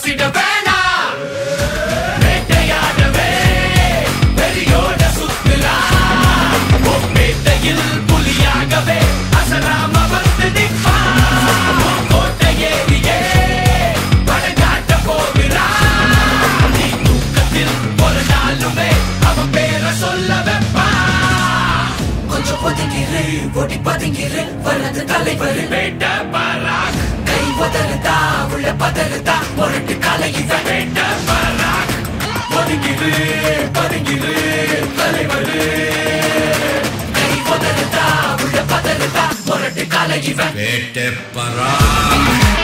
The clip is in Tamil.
பேசிட வேணாம் வேட்டையாடவே வெறியோட சுத்துறான் பேட்டையில் புலியாகவே அசராம வந்து நிற்பான் கோட்டை ஏறியே படங்காட்ட போகிறான் நீ தூக்கத்தில் ஒரு நாளுமே அவன் பேரை சொல்ல வைப்பான் கொஞ்சம் ஒதுங்கிரு ஒடி பதுங்கிரு வலது தலைவர் வேட்ட பராக் கை உதறுதா உள்ள பதறுதா முரட்டு கலை இவன் வேட்ட பராக் ஒதுங்கிரு பதுங்கிரு தலைவர் கை உதறுதா உள்ள பதறுதா முரட்டு கலை இவன் வேட்டை பரா